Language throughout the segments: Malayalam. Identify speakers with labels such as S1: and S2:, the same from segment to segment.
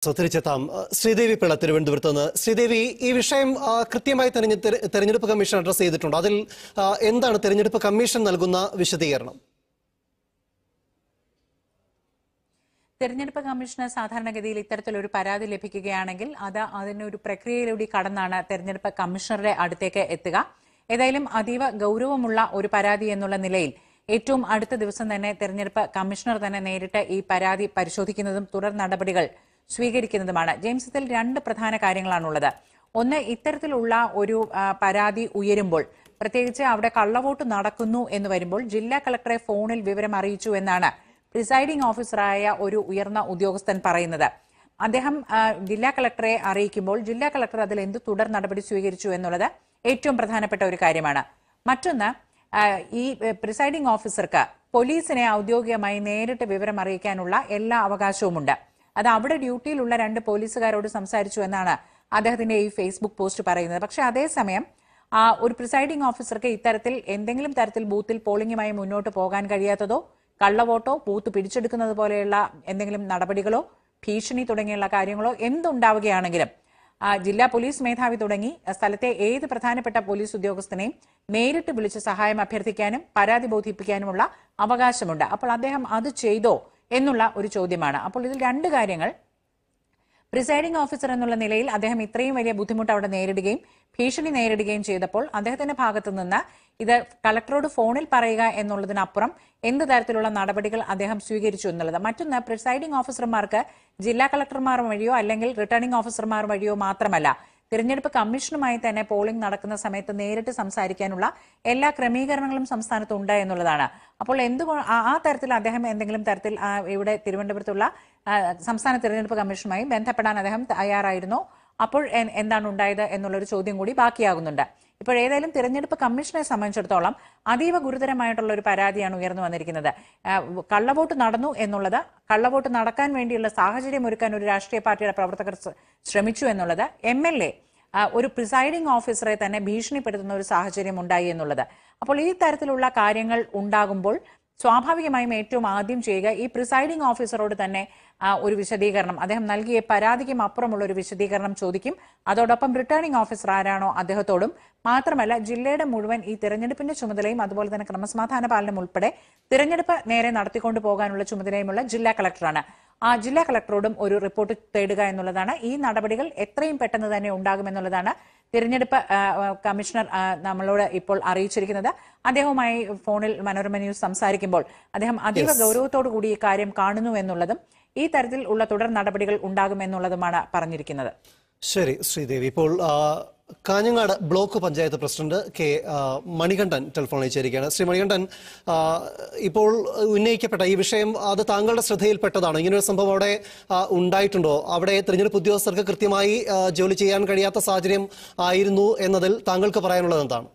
S1: സോ തിരിച്ചെത്താം ആ, ശ്രീദേവി പിള്ള തിരുവനന്തപുരത്ത് നിന്ന് ശ്രീദേവി ഈ വിഷയം ആ, കൃത്യമായി തെരഞ്ഞെ- തെര- തെരഞ്ഞെടുപ്പ് കമ്മീഷൻ അഡ്രസ് ചെയ്തിട്ടുണ്ട് അതിൽ ആ, എന്താണ് തെരഞ്ഞെടുപ്പ് കമ്മീഷൻ നൽകുന്ന വിശദീകരണം
S2: തെരഞ്ഞെടുപ്പ് കമ്മീഷന് സാധാരണഗതിയിൽ ഇത്തരത്തിലൊരു പരാതി ലഭിക്കുകയാണെങ്കിൽ അത് അതിനൊരു പ്രക്രിയയിലൂടെ കടന്നാണ് തെരഞ്ഞെടുപ്പ് കമ്മീഷണറുടെ അടുത്തേക്ക് എത്തുക ഏതായാലും അതീവ ഗൗരവമുള്ള ഒരു പരാതി എന്നുള്ള നിലയിൽ ഏറ്റവും അടുത്ത ദിവസം തന്നെ തെരഞ്ഞെടുപ്പ് കമ്മീഷണർ തന്നെ നേരിട്ട് ഈ പരാതി പരിശോധിക്കുന്നതും തുടർ നടപടികൾ സ്വീകരിക്കുന്നതുമാണ് ജെയിംസ് ഇതിൽ രണ്ട് പ്രധാന കാര്യങ്ങളാണുള്ളത് ഒന്ന് ഇത്തരത്തിലുള്ള ഒരു ആ, പരാതി ഉയരുമ്പോൾ പ്രത്യേകിച്ച് അവിടെ കള്ളവോട്ട് നടക്കുന്നു എന്ന് വരുമ്പോൾ ജില്ലാ കളക്ടറെ ഫോണിൽ വിവരം അറിയിച്ചു എന്നാണ് പ്രിസൈഡിംഗ് ഓഫീസറായ ഒരു ഉയർന്ന ഉദ്യോഗസ്ഥൻ പറയുന്നത് അദ്ദേഹം ആ, ജില്ലാ കളക്ടറെ അറിയിക്കുമ്പോൾ ജില്ലാ കളക്ടർ അതിൽ എന്ത് തുടർ നടപടി സ്വീകരിച്ചു എന്നുള്ളത് ഏറ്റവും പ്രധാനപ്പെട്ട ഒരു കാര്യമാണ് മറ്റൊന്ന് ആ, ഈ പ്രിസൈഡിംഗ് ഓഫീസർക്ക് പോലീസിനെ ഔദ്യോഗികമായി നേരിട്ട് വിവരം അറിയിക്കാനുള്ള എല്ലാ അവകാശവുമുണ്ട് അത് അവിടെ ഡ്യൂട്ടിയിലുള്ള രണ്ട് പോലീസുകാരോട് സംസാരിച്ചു എന്നാണ് അദ്ദേഹത്തിന്റെ ഈ ഫേസ്ബുക്ക് പോസ്റ്റ് പറയുന്നത് പക്ഷെ അതേസമയം ആ, ഒരു പ്രിസൈഡിംഗ് ഓഫീസർക്ക് ഇത്തരത്തിൽ എന്തെങ്കിലും തരത്തിൽ ബൂത്തിൽ പോളിംഗുമായി മുന്നോട്ട് പോകാൻ കഴിയാത്തതോ കള്ളവോട്ടോ ബൂത്ത് പിടിച്ചെടുക്കുന്നത് പോലെയുള്ള എന്തെങ്കിലും നടപടികളോ ഭീഷണി തുടങ്ങിയുള്ള കാര്യങ്ങളോ എന്തുണ്ടാവുകയാണെങ്കിലും ആ, ജില്ലാ പോലീസ് മേധാവി തുടങ്ങി സ്ഥലത്തെ ഏത് പ്രധാനപ്പെട്ട പോലീസ് ഉദ്യോഗസ്ഥനെയും നേരിട്ട് വിളിച്ച് സഹായം അഭ്യർത്ഥിക്കാനും പരാതി ബോധിപ്പിക്കാനുമുള്ള അവകാശമുണ്ട് അപ്പോൾ അദ്ദേഹം അത് ചെയ്തോ എന്നുള്ള ഒരു ചോദ്യമാണ് അപ്പോൾ ഇതിൽ രണ്ട് കാര്യങ്ങൾ പ്രിസൈഡിംഗ് ഓഫീസർ എന്നുള്ള നിലയിൽ അദ്ദേഹം ഇത്രയും വലിയ ബുദ്ധിമുട്ട് അവിടെ നേരിടുകയും ഭീഷണി നേരിടുകയും ചെയ്തപ്പോൾ അദ്ദേഹത്തിന്റെ ഭാഗത്തു നിന്ന് ഇത് കളക്ടറോട് ഫോണിൽ പറയുക എന്നുള്ളതിനപ്പുറം എന്ത് തരത്തിലുള്ള നടപടികൾ അദ്ദേഹം സ്വീകരിച്ചു എന്നുള്ളത് മറ്റൊന്ന് പ്രിസൈഡിംഗ് ഓഫീസർമാർക്ക് ജില്ലാ കളക്ടർമാർ വഴിയോ അല്ലെങ്കിൽ റിട്ടേണിംഗ് ഓഫീസർമാർ വഴിയോ മാത്രമല്ല തിരഞ്ഞെടുപ്പ് കമ്മീഷനുമായി തന്നെ പോളിംഗ് നടക്കുന്ന സമയത്ത് നേരിട്ട് സംസാരിക്കാനുള്ള എല്ലാ ക്രമീകരണങ്ങളും സംസ്ഥാനത്ത് ഉണ്ട് എന്നുള്ളതാണ് അപ്പോൾ എന്തുകൊണ്ട് ആ തരത്തിൽ അദ്ദേഹം എന്തെങ്കിലും തരത്തിൽ ആ, ഇവിടെ തിരുവനന്തപുരത്തുള്ള ആ, സംസ്ഥാന തിരഞ്ഞെടുപ്പ് കമ്മീഷനുമായി ബന്ധപ്പെടാൻ അദ്ദേഹം തയ്യാറായിരുന്നോ അപ്പോൾ എ- എന്താണ് ഉണ്ടായത് എന്നുള്ളൊരു ചോദ്യം കൂടി ബാക്കിയാകുന്നുണ്ട് ഇപ്പോൾ ഏതായാലും തിരഞ്ഞെടുപ്പ് കമ്മീഷനെ സംബന്ധിച്ചിടത്തോളം അതീവ ഗുരുതരമായിട്ടുള്ള ഒരു പരാതിയാണ് ഉയർന്നു വന്നിരിക്കുന്നത് ആ, കള്ളവോട്ട് നടന്നു എന്നുള്ളത് കള്ളവോട്ട് നടക്കാൻ വേണ്ടിയുള്ള സാഹചര്യം ഒരുക്കാൻ ഒരു രാഷ്ട്രീയ പാർട്ടിയുടെ പ്രവർത്തകർ ശ്ര- ശ്രമിച്ചു എന്നുള്ളത് എം എൽ എ ഒരു പ്രിസൈഡിംഗ് ഓഫീസറെ തന്നെ ഭീഷണിപ്പെടുത്തുന്ന ഒരു സാഹചര്യം ഉണ്ടായി എന്നുള്ളത് അപ്പോൾ ഈ തരത്തിലുള്ള കാര്യങ്ങൾ ഉണ്ടാകുമ്പോൾ സ്വാഭാവികമായും ഏറ്റവും ആദ്യം ചെയ്യുക ഈ പ്രിസൈഡിംഗ് ഓഫീസറോട് തന്നെ ആ, ഒരു വിശദീകരണം അദ്ദേഹം നൽകിയ പരാതിക്കും അപ്പുറമുള്ള ഒരു വിശദീകരണം ചോദിക്കും അതോടൊപ്പം റിട്ടേണിംഗ് ഓഫീസർ ആരാണോ അദ്ദേഹത്തോടും മാത്രമല്ല ജില്ലയുടെ മുഴുവൻ ഈ തിരഞ്ഞെടുപ്പിന്റെ ചുമതലയും അതുപോലെ തന്നെ ക്രമസമാധാന പാലനം ഉൾപ്പെടെ തിരഞ്ഞെടുപ്പ് നേരെ നടത്തിക്കൊണ്ടു പോകാനുള്ള ചുമതലയുമുള്ള ജില്ലാ കളക്ടറാണ് ആ ജില്ലാ കളക്ടറോടും ഒരു റിപ്പോർട്ട് തേടുക എന്നുള്ളതാണ് ഈ നടപടികൾ എത്രയും പെട്ടെന്ന് തന്നെ ഉണ്ടാകുമെന്നുള്ളതാണ് തിരഞ്ഞെടുപ്പ് ആ, ആ, കമ്മീഷണർ ആ, നമ്മളോട് ഇപ്പോൾ അറിയിച്ചിരിക്കുന്നത് അദ്ദേഹവുമായി ഫോണിൽ മനോരമ ന്യൂസ് സംസാരിക്കുമ്പോൾ അദ്ദേഹം അതീവ ഗൗരവത്തോടു കൂടി ഈ കാര്യം കാണുന്നു എന്നുള്ളതും ഈ തരത്തിൽ ഉള്ള തുടർ നടപടികൾ ഉണ്ടാകുമെന്നുള്ളതുമാണ് പറഞ്ഞിരിക്കുന്നത്
S1: ശരി ശ്രീദേവി ഇപ്പോൾ ആ, Kanhangad block panchayat president K ആ, മണികണ്ഠൻ ടെലിഫോണിൽ ചേരുകയാണ് ശ്രീ മണികണ്ഠൻ ആ, ഇപ്പോൾ ഉന്നയിക്കപ്പെട്ട ഈ വിഷയം അത് താങ്കളുടെ ശ്രദ്ധയിൽപ്പെട്ടതാണോ ഇങ്ങനൊരു സംഭവം അവിടെ ആ, ഉണ്ടായിട്ടുണ്ടോ അവിടെ തിരഞ്ഞെടുപ്പ് ഉദ്യോഗസ്ഥർക്ക് കൃത്യമായി ആ, ജോലി ചെയ്യാൻ കഴിയാത്ത സാഹചര്യം ആയിരുന്നു എന്നതിൽ താങ്കൾക്ക് പറയാനുള്ളത് എന്താണ്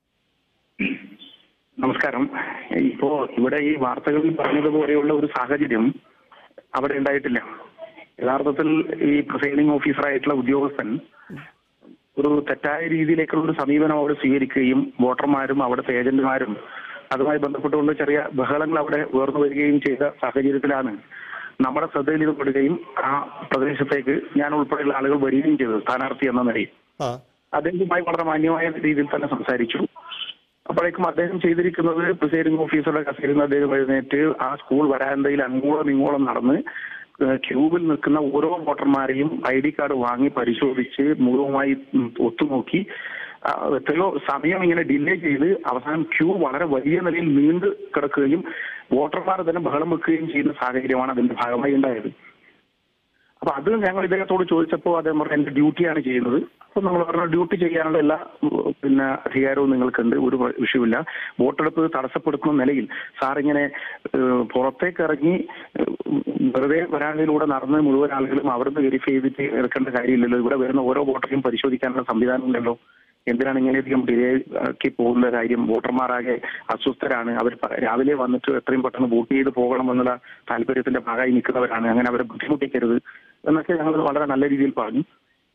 S3: നമസ്കാരം ഇപ്പോ ഇവിടെ ഈ വാർത്തകളിൽ പറഞ്ഞതുപോലെയുള്ള ഒരു സാഹചര്യം അവിടെ ഉണ്ടായിട്ടില്ല യഥാർത്ഥത്തിൽ ഈ പ്രിസൈഡിംഗ് ഓഫീസറായിട്ടുള്ള ഉദ്യോഗസ്ഥൻ ഒരു തെറ്റായ രീതിയിലേക്കുള്ള ഒരു സമീപനം അവിടെ സ്വീകരിക്കുകയും വോട്ടർമാരും അവിടുത്തെ ഏജന്റുമാരും അതുമായി ബന്ധപ്പെട്ടുകൊണ്ട് ചെറിയ ബഹളങ്ങൾ അവിടെ ഉയർന്നു വരികയും ചെയ്ത സാഹചര്യത്തിലാണ് നമ്മുടെ ശ്രദ്ധയിൽ ഇത് പെടുകയും ആ പ്രദേശത്തേക്ക് ഞാൻ ഉൾപ്പെടെയുള്ള ആളുകൾ വരികയും ചെയ്തത് സ്ഥാനാർത്ഥി എന്ന നിലയിൽ
S1: ആ
S3: അദ്ദേഹവുമായി വളരെ മാന്യമായ രീതിയിൽ തന്നെ സംസാരിച്ചു അപ്പോഴേക്കും അദ്ദേഹം ചെയ്തിരിക്കുന്നത് പ്രിസൈഡിംഗ് ഓഫീസറുടെ കസേരയിൽ നിന്ന് അദ്ദേഹം എഴുന്നേറ്റ് ആ സ്കൂൾ വരാന്തയിൽ അങ്ങോളം ഇങ്ങോളം നടന്ന് ഏഹ് ക്യൂവിൽ നിൽക്കുന്ന ഓരോ വോട്ടർമാരെയും ഐ ഡി കാർഡ് വാങ്ങി പരിശോധിച്ച് മുഴുവമായി ഉം ഒത്തുനോക്കി ആ, എത്രയോ സമയം ഇങ്ങനെ ഡിലേ ചെയ്ത് അവസാനം ക്യൂ വളരെ വലിയ നിലയിൽ നീണ്ടു കിടക്കുകയും വോട്ടർമാർ തന്നെ ബഹളം വെക്കുകയും ചെയ്യുന്ന സാഹചര്യമാണ് അതിന്റെ ഭാഗമായി ഉണ്ടായത് അപ്പൊ അത് ഞങ്ങൾ ഇദ്ദേഹത്തോട് ചോദിച്ചപ്പോൾ അദ്ദേഹം പറഞ്ഞു എന്റെ ഡ്യൂട്ടിയാണ് ചെയ്യുന്നത് അപ്പൊ നമ്മൾ പറഞ്ഞു ഡ്യൂട്ടി ചെയ്യാനുള്ള എല്ലാ ഉം, പിന്നെ അധികാരവും നിങ്ങൾക്കുണ്ട് ഒരു വിഷയമില്ല വോട്ടെടുപ്പ് തടസ്സപ്പെടുത്തുന്ന നിലയിൽ സാർ ഇങ്ങനെ ഏഹ്, പുറത്തേക്ക് ഇറങ്ങി ഏഹ്, വെറുതെ വരാനിലൂടെ നടന്ന് മുഴുവൻ ആളുകളും അവിടുന്ന് വെരിഫൈ ചെയ്തിട്ട് എടുക്കേണ്ട കാര്യമില്ലല്ലോ ഇവിടെ വരുന്ന ഓരോ വോട്ടറെയും പരിശോധിക്കാനുള്ള സംവിധാനമില്ലല്ലോ എന്തിനാണ് ഇങ്ങനെയധികം ഡിലേ ആക്കി പോകുന്ന കാര്യം വോട്ടർമാരാകെ അസ്വസ്ഥരാണ് അവർ പ- രാവിലെ വന്നിട്ട് എത്രയും പെട്ടെന്ന് വോട്ട് ചെയ്ത് പോകണം എന്നുള്ള താല്പര്യത്തിന്റെ ഭാഗമായി നിൽക്കുന്നവരാണ് അങ്ങനെ അവരെ ബുദ്ധിമുട്ടിക്കരുത് എന്നൊക്കെ ഞങ്ങൾ വളരെ നല്ല രീതിയിൽ പറഞ്ഞു